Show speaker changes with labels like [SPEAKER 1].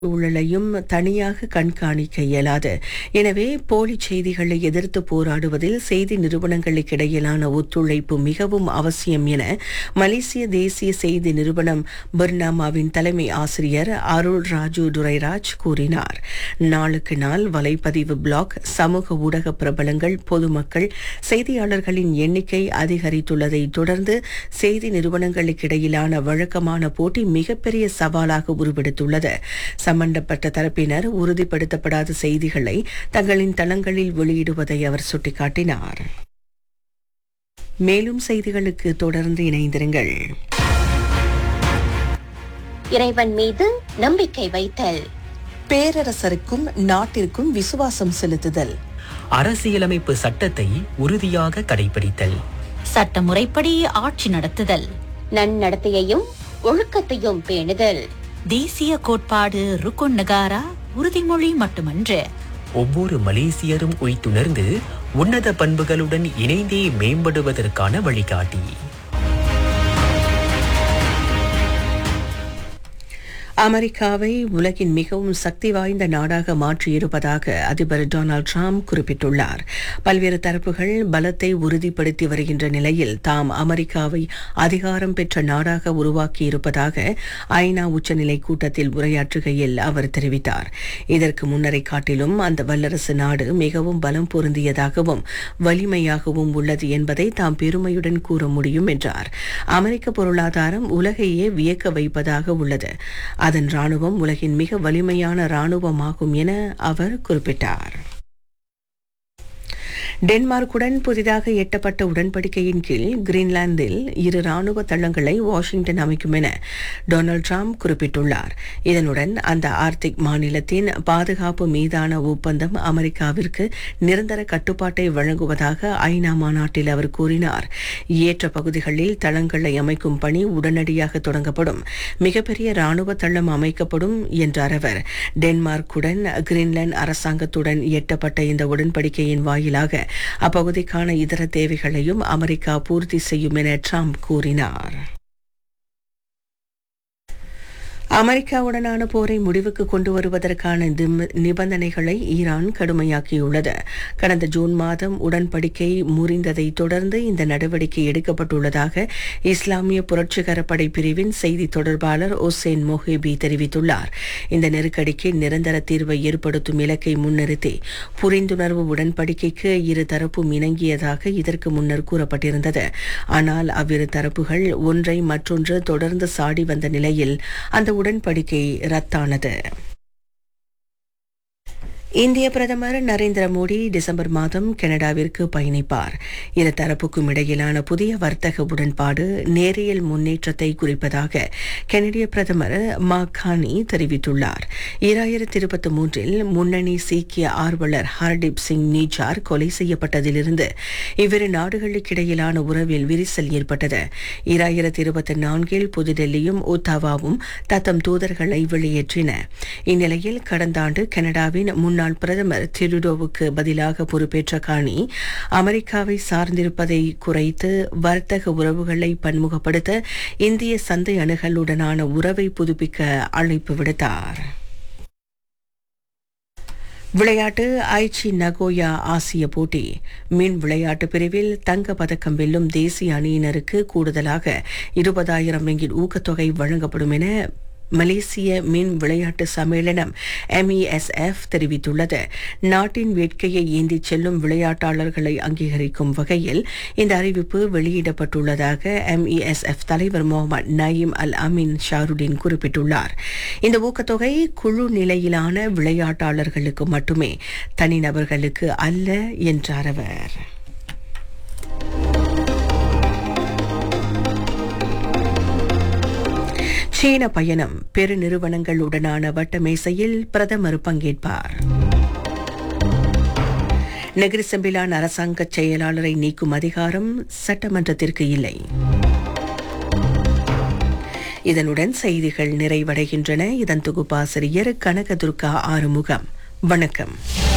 [SPEAKER 1] ஊழலையும் தனியாக கண்காணிக்க இயலாது எனவே போலி செய்திகளை எதிர்த்து போராடுவதில் செய்தி நிறுவனங்களுக்கிடையிலான ஒத்துழைப்பு மிகவும் அவசியம் என மலேசிய தேசிய செய்தி நிறுவனம் பர்னாமாவின் தலைமை ஆசிரியர் அருள் ராஜு துரைராஜ் கூறினார் நாளுக்கு நாள் வலைப்பதிவு பிளாக் சமூக ஊடக பிரபலங்கள் பொதுமக்கள் செய்தியாளர்களின் எண்ணிக்கை அதிகரித்துள்ளதை தொடர்ந்து செய்தி நிறுவனங்களுக்கிடையிலான வழக்கமான போட்டி மிகப்பெரிய சவாலாக உருவெடுத்துள்ளது சம்பந்தப்பட்ட தரப்பினர் உறுதிப்படுத்தப்படாத செய்திகளை தங்களின் தளங்களில் வெளியிடுவதை அவர் சுட்டிக்காட்டினார் மேலும் செய்திகளுக்கு தொடர்ந்து இணைந்திருங்கள்
[SPEAKER 2] இறைவன் மீது நம்பிக்கை வைத்தல்
[SPEAKER 1] பேரரசருக்கும் நாட்டிற்கும் விசுவாசம் செலுத்துதல்
[SPEAKER 3] அரசியலமைப்பு சட்டத்தை உறுதியாக கடைபிடித்தல்
[SPEAKER 4] சட்டமுறைப்படி ஆட்சி நடத்துதல்
[SPEAKER 2] நன்னடத்தையையும் ஒழுக்கத்தையும் பேணுதல்
[SPEAKER 4] தேசிய கோட்பாடு ருக்குன் நகாரா உறுதிமொழி மட்டுமன்று
[SPEAKER 3] ஒவ்வொரு மலேசியரும் உய்த்துணர்ந்து உன்னத பண்புகளுடன் இணைந்தே மேம்படுவதற்கான வழிகாட்டி
[SPEAKER 1] அமெரிக்காவை உலகின் மிகவும் சக்தி வாய்ந்த நாடாக மாற்றியிருப்பதாக அதிபர் டொனால்ட் ட்ரம்ப் குறிப்பிட்டுள்ளார் பல்வேறு தரப்புகள் பலத்தை உறுதிப்படுத்தி வருகின்ற நிலையில் தாம் அமெரிக்காவை அதிகாரம் பெற்ற நாடாக உருவாக்கியிருப்பதாக ஐநா உச்சநிலை கூட்டத்தில் உரையாற்றுகையில் அவர் தெரிவித்தார் இதற்கு முன்னரை காட்டிலும் அந்த வல்லரசு நாடு மிகவும் பலம் பொருந்தியதாகவும் வலிமையாகவும் உள்ளது என்பதை தாம் பெருமையுடன் கூற முடியும் என்றார் அமெரிக்க பொருளாதாரம் உலகையே வியக்க வைப்பதாக உள்ளது அதன் ராணுவம் உலகின் மிக வலிமையான ராணுவமாகும் என அவர் குறிப்பிட்டார் டென்மார்க்குடன் புதிதாக எட்டப்பட்ட உடன்படிக்கையின் கீழ் கிரீன்லாந்தில் இரு ராணுவ தளங்களை வாஷிங்டன் அமைக்கும் என டொனால்ட் ட்ரம்ப் குறிப்பிட்டுள்ளார் இதனுடன் அந்த ஆர்டிக் மாநிலத்தின் பாதுகாப்பு மீதான ஒப்பந்தம் அமெரிக்காவிற்கு நிரந்தர கட்டுப்பாட்டை வழங்குவதாக ஐநா மாநாட்டில் அவர் கூறினார் ஏற்ற பகுதிகளில் தளங்களை அமைக்கும் பணி உடனடியாக தொடங்கப்படும் மிகப்பெரிய ராணுவ தளம் அமைக்கப்படும் என்றார் அவர் டென்மார்க்குடன் கிரீன்லாந்து அரசாங்கத்துடன் எட்டப்பட்ட இந்த உடன்படிக்கையின் வாயிலாக அப்பகுதிக்கான இதர தேவைகளையும் அமெரிக்கா பூர்த்தி செய்யும் என ட்ரம்ப் கூறினார் அமெரிக்காவுடனான போரை முடிவுக்கு கொண்டு வருவதற்கான திம்- நிபந்தனைகளை ஈரான் கடுமையாக்கியுள்ளது கடந்த ஜூன் மாதம் உடன்படிக்கை முறிந்ததை தொடர்ந்து இந்த நடவடிக்கை எடுக்கப்பட்டுள்ளதாக இஸ்லாமிய புரட்சிகர படை பிரிவின் செய்தி தொடர்பாளர் ஒசேன் மொஹேபி தெரிவித்துள்ளார் இந்த நெருக்கடிக்கு நிரந்தர தீர்வை ஏற்படுத்தும் இலக்கை முன்னிறுத்தி புரிந்துணர்வு உடன்படிக்கைக்கு இரு தரப்பும் இணங்கியதாக இதற்கு முன்னர் கூறப்பட்டிருந்தது ஆனால் அவ்விரு தரப்புகள் ஒன்றை மற்றொன்று தொடர்ந்து சாடி வந்த நிலையில் அந்த உடன்படிக்கை ரத்தானது இந்திய பிரதமர் நரேந்திர மோடி டிசம்பர் மாதம் கனடாவிற்கு பயணிப்பார் இரு தரப்புக்கும் இடையிலான புதிய வர்த்தக உடன்பாடு நேரியல் முன்னேற்றத்தை குறிப்பதாக கனடிய பிரதமர் மாகானி தெரிவித்துள்ளார் இராயிரத்தி இருபத்தி மூன்றில் முன்னணி சீக்கிய ஆர்வலர் ஹர்தீப் சிங் நீச்சார் கொலை செய்யப்பட்டதிலிருந்து இவ்விரு நாடுகளுக்கிடையிலான உறவில் விரிசல் ஏற்பட்டது இராயிரத்தி இருபத்தி நான்கில் புதுடெல்லியும் ஒத்தாவாவும் தத்தம் தூதர்களை வெளியேற்றின இந்நிலையில் கடந்த ஆண்டு கனடாவின் முன்னாள் பிரதமர் திருடோவுக்கு பதிலாக பொறுப்பேற்ற காணி அமெரிக்காவை சார்ந்திருப்பதை குறைத்து வர்த்தக உறவுகளை பன்முகப்படுத்த இந்திய சந்தை அணுகலுடனான உறவை புதுப்பிக்க அழைப்பு விடுத்தார் விளையாட்டு ஐச்சி நகோயா ஆசிய போட்டி மின் விளையாட்டு பிரிவில் தங்க பதக்கம் வெல்லும் தேசிய அணியினருக்கு கூடுதலாக இருபதாயிரம் ரிங்கிட் ஊக்கத்தொகை வழங்கப்படும் என மலேசிய மின் விளையாட்டு சம்மேளனம் எம்இஎஸ்எஃப் தெரிவித்துள்ளது நாட்டின் வேட்கையை ஏந்திச் செல்லும் விளையாட்டாளர்களை அங்கீகரிக்கும் வகையில் இந்த அறிவிப்பு வெளியிடப்பட்டுள்ளதாக எம்இஎஸ்எஃப் தலைவர் முகமது நயீம் அல் அமீன் ஷாருடீன் குறிப்பிட்டுள்ளார் இந்த ஊக்கத்தொகை குழு நிலையிலான விளையாட்டாளர்களுக்கு மட்டுமே தனிநபர்களுக்கு அல்ல என்றார் அவர் சீன பயணம் பெருநிறுவனங்களுடனான வட்டமேசையில் பிரதமர் பங்கேற்பார் நெகிரி செம்பிலான் அரசாங்க செயலாளரை நீக்கும் அதிகாரம் சட்டமன்றத்திற்கு இல்லை இதனுடன் செய்திகள் நிறைவடைகின்றன இதன் தொகுப்பாசிரியர் கனகதுர்கா ஆறுமுகம் வணக்கம்